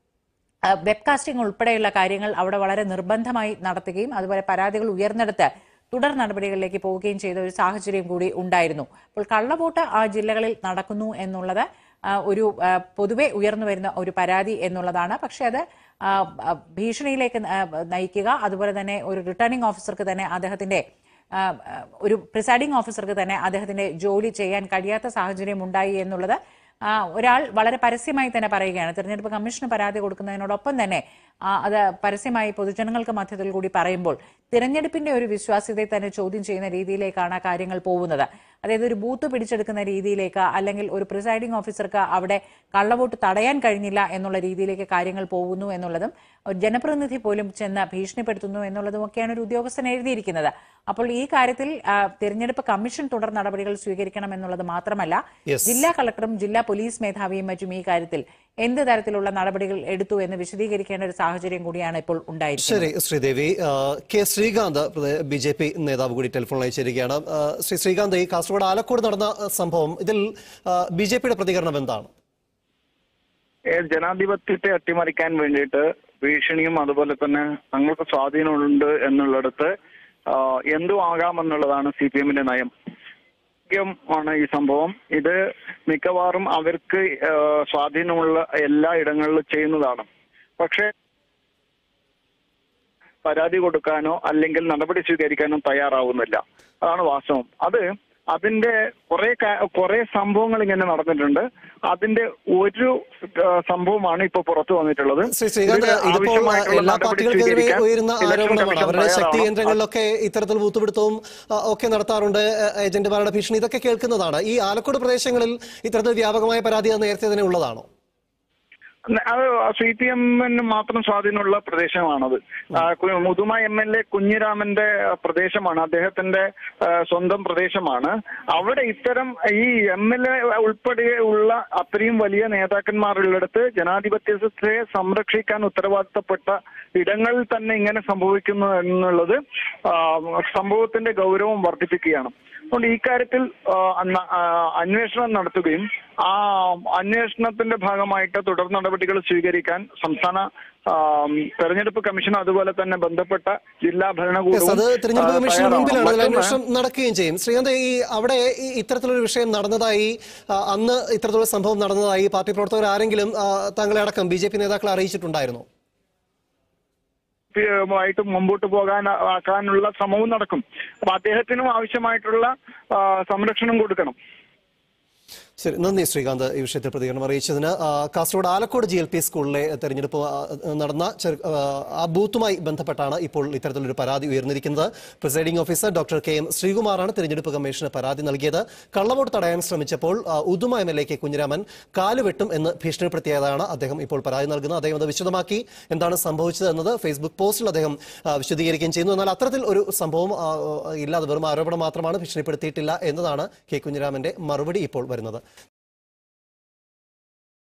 S2: ആ, വെബ്കാസ്റ്റിംഗ് ഉൾപ്പെടെയുള്ള കാര്യങ്ങൾ അവിടെ വളരെ നിർബന്ധമായി നടത്തുകയും അതുപോലെ പരാതികൾ ഉയർന്നെടുത്ത് തുടർ നടപടികളിലേക്ക് പോവുകയും ചെയ്ത ഒരു സാഹചര്യം കൂടി ഉണ്ടായിരുന്നു അപ്പോൾ കള്ളവോട്ട് ആ ജില്ലകളിൽ നടക്കുന്നു എന്നുള്ളത് ആ, ഒരു ആ, പൊതുവെ ഉയർന്നു വരുന്ന ഒരു പരാതി എന്നുള്ളതാണ് പക്ഷെ അത് ആ, ആ, ഭീഷണിയിലേക്ക് ന- ആ, നയിക്കുക അതുപോലെ തന്നെ ഒരു റിട്ടേണിംഗ് ഓഫീസർക്ക് തന്നെ അദ്ദേഹത്തിന്റെ ആ, ആ, ഒരു പ്രിസൈഡിംഗ് ഓഫീസർക്ക് തന്നെ അദ്ദേഹത്തിന്റെ ജോലി ചെയ്യാൻ കഴിയാത്ത സാഹചര്യം ഉണ്ടായി എന്നുള്ളത് ആ, ഒരാൾ വളരെ പരസ്യമായി തന്നെ പറയുകയാണ് തെരഞ്ഞെടുപ്പ് കമ്മീഷന് പരാതി കൊടുക്കുന്നതിനോടൊപ്പം തന്നെ ആ, അത് പരസ്യമായി പൊതുജനങ്ങൾക്ക് മധ്യത്തിൽ കൂടി പറയുമ്പോൾ തിരഞ്ഞെടുപ്പിന്റെ ഒരു വിശ്വാസ്യതയെ തന്നെ ചോദ്യം ചെയ്യുന്ന രീതിയിലേക്കാണ് കാര്യങ്ങൾ പോകുന്നത് അതായത് ഒരു ബൂത്ത് പിടിച്ചെടുക്കുന്ന രീതിയിലേക്ക് അല്ലെങ്കിൽ ഒരു പ്രിസൈഡിംഗ് ഓഫീസർക്ക് അവിടെ കള്ളവോട്ട് തടയാൻ കഴിഞ്ഞില്ല എന്നുള്ള രീതിയിലേക്ക് കാര്യങ്ങൾ പോകുന്നു എന്നുള്ളതും ഒരു ജനപ്രതിനിധി പോലും ചെന്ന് ഭീഷണിപ്പെടുത്തുന്നു എന്നുള്ളതും ഒക്കെയാണ് ഒരു ഉദ്യോഗസ്ഥൻ എഴുതിയിരിക്കുന്നത് അപ്പോൾ ഈ കാര്യത്തിൽ ആ, തിരഞ്ഞെടുപ്പ് കമ്മീഷൻ തുടർ നടപടികൾ സ്വീകരിക്കണം എന്നുള്ളത് മാത്രമല്ല
S1: Yes.
S2: ജില്ലാ കളക്ടറും ജില്ലാ പോലീസ് മേധാവിയും മറ്റും ഈ കാര്യത്തിൽ എന്ത് തരത്തിലുള്ള നടപടികൾ എടുത്തു എന്ന് വിശദീകരിക്കേണ്ട ഒരു സാഹചര്യം കൂടിയാണ് ഇപ്പോൾ ഉണ്ടായിരിക്കുന്നത്
S1: ശരി ശ്രീദേവി ആ, K Sreekanth B J P നേതാവ് കൂടി ടെലിഫോണിൽ അയച്ചിരിക്കുകയാണ് ആ, ശ്രീ ശ്രീകാന്ത് ഈ കാസർഗോഡ് ആലക്കോട് നടന്ന ആ, സംഭവം ഇതിൽ ബി ജെ പിയുടെ പ്രതികരണം എന്താണ്
S3: ഏ, ജനാധിപത്യത്തെ അട്ടിമറിക്കാൻ വേണ്ടിയിട്ട് ഭീഷണിയും അതുപോലെ തന്നെ തങ്ങൾക്ക് സ്വാധീനമുണ്ട് എന്നുള്ളിടത്ത് ആ, എന്തും ആകാമെന്നുള്ളതാണ് സി പി എമ്മിന്റെ നയം ആണ് ഈ സംഭവം ഇത് മിക്കവാറും അവർക്ക് ആ, സ്വാധീനമുള്ള എല്ലാ ഇടങ്ങളിലും ചെയ്യുന്നതാണ് പക്ഷേ പരാതി കൊടുക്കാനോ അല്ലെങ്കിൽ നടപടി സ്വീകരിക്കാനോ തയ്യാറാവുന്നില്ല അതാണ് വാസ്തവം അത് അതിന്റെ കുറെ കുറെ സംഭവങ്ങൾ ഇങ്ങനെ നടന്നിട്ടുണ്ട് അതിന്റെ ഒരു ആ, സംഭവമാണ് ഇപ്പൊ പുറത്തു വന്നിട്ടുള്ളത്
S1: ശ്രീ ശ്രീകാന്ത്
S3: ഇതിന്
S1: ഇതിപ്പോൾ
S3: ആവശ്യമായിട്ടുള്ള
S1: എല്ലാ
S3: നടപടി
S1: പാർട്ടികൾക്കെതിരെ
S3: സ്വീകരിക്കാൻ
S1: ഉയരുന്ന
S3: ഇലക്ഷൻ
S1: ആരോപണമാണ്
S3: കമ്മീഷൻ
S1: അവരുടെ ശക്തി
S3: തയ്യാറാവണം.
S1: കേന്ദ്രങ്ങളിലൊക്കെ ഇത്തരത്തിൽ ബൂത്തുപിടുത്തവും ആ, ഒക്കെ നടത്താറുണ്ട് ആ, ഏജന്റുമാരുടെ ഭീഷണി ഇതൊക്കെ കേൾക്കുന്നതാണ് ഈ ആലക്കോട് പ്രദേശങ്ങളിൽ ഇത്തരത്തിൽ വ്യാപകമായ പരാതി അത് നേരത്തെ തന്നെ ഉള്ളതാണോ
S3: അത് സി പി എമ്മിന് മാത്രം സ്വാധീനമുള്ള പ്രദേശമാണത് ആ, കു- മുതുമ എം എൽ എ കുഞ്ഞിരാമന്റെ ആ, പ്രദേശമാണ് അദ്ദേഹത്തിന്റെ ആ, സ്വന്തം പ്രദേശമാണ് അവിടെ ഇത്തരം ഈ എം എൽ എ ഉൾപ്പെടെ ഉള്ള അത്രയും വലിയ നേതാക്കന്മാരുള്ളിടത്ത് ജനാധിപത്യത്തെ സംരക്ഷിക്കാൻ ഉത്തരവാദിത്തപ്പെട്ട ഇടങ്ങളിൽ തന്നെ ഇങ്ങനെ സംഭവിക്കുന്നു എന്നുള്ളത് ആ, സംഭവത്തിന്റെ ഗൗരവം വർദ്ധിപ്പിക്കുകയാണ് അതുകൊണ്ട് ഈ കാര്യത്തിൽ ആ, അന്ന- ആ, അന്വേഷണം നടത്തുകയും ആ അന്വേഷണത്തിന്റെ ഭാഗമായിട്ട് തുടർ നടപടികൾ സ്വീകരിക്കാൻ സംസ്ഥാന ആ, തെരഞ്ഞെടുപ്പ് കമ്മീഷൻ അതുപോലെ തന്നെ ബന്ധപ്പെട്ട ജില്ലാ
S1: Yes,
S3: ഭരണകൂടവും
S1: അത് തിരഞ്ഞെടുപ്പ്
S3: ആ,
S1: കമ്മീഷന്
S3: തയ്യാറാവണം.
S1: മുമ്പിലാണ് അതിൽ
S3: മറ്റൊന്ന്
S1: അന്വേഷണം നടക്കുകയും ചെയ്യും ശ്രീകാന്ത് ഈ അവിടെ ഈ ഇത്തരത്തിലൊരു വിഷയം നടന്നതായി ആ, അന്ന് ഇത്തരത്തിലുള്ള സംഭവം നടന്നതായി പാർട്ടി പ്രവർത്തകർ ആരെങ്കിലും ആ, താങ്കളെ അടക്കം ബി ജെ പി നേതാക്കളെ അറിയിച്ചിട്ടുണ്ടായിരുന്നോ
S3: ആയിട്ട് മുമ്പോട്ട് പോകാൻ ആക്കാനുള്ള ശ്രമവും നടക്കും അപ്പൊ അദ്ദേഹത്തിനും ആവശ്യമായിട്ടുള്ള ആ, സംരക്ഷണം കൊടുക്കണം
S1: ശരി നന്ദി ശ്രീകാന്ത് ഈ വിഷയത്തിൽ പ്രതികരണം അറിയിച്ചതിന് ആ, Kasaragod Alakkode G L P സ്കൂളിലെ തെരഞ്ഞെടുപ്പ് ആ, നടന്ന ചെറു- ആ, ആ ബൂത്തുമായി ബന്ധപ്പെട്ടാണ് ഇപ്പോൾ ഇത്തരത്തിലൊരു പരാതി ഉയർന്നിരിക്കുന്നത് presiding officer doctor K M ശ്രീകുമാറാണ് തെരഞ്ഞെടുപ്പ് കമ്മീഷന് പരാതി നൽകിയത് കള്ളവോട്ട് തടയാൻ ശ്രമിച്ചപ്പോൾ ആ, Uduma M L A K Kunhiraman കാലുവെട്ടും എന്ന് ഭീഷണിപ്പെടുത്തിയതാണ് അദ്ദേഹം ഇപ്പോൾ പരാതി നൽകുന്നത് അദ്ദേഹം അത് വിശദമാക്കി എന്താണ് സംഭവിച്ചത് എന്നത് ഫേസ്ബുക്ക് പോസ്റ്റിൽ അദ്ദേഹം ആ, വിശദീകരിക്കുകയും ചെയ്യുന്നു എന്നാൽ അത്തരത്തിൽ ഒരു സംഭവം ആ, ഇല്ലാതെ വെറും ആരോപണം മാത്രമാണ് ഭീഷണിപ്പെടുത്തിയിട്ടില്ല എന്നതാണ് കെ കുഞ്ഞിരാമന്റെ മറുപടി ഇപ്പോൾ വരുന്നത്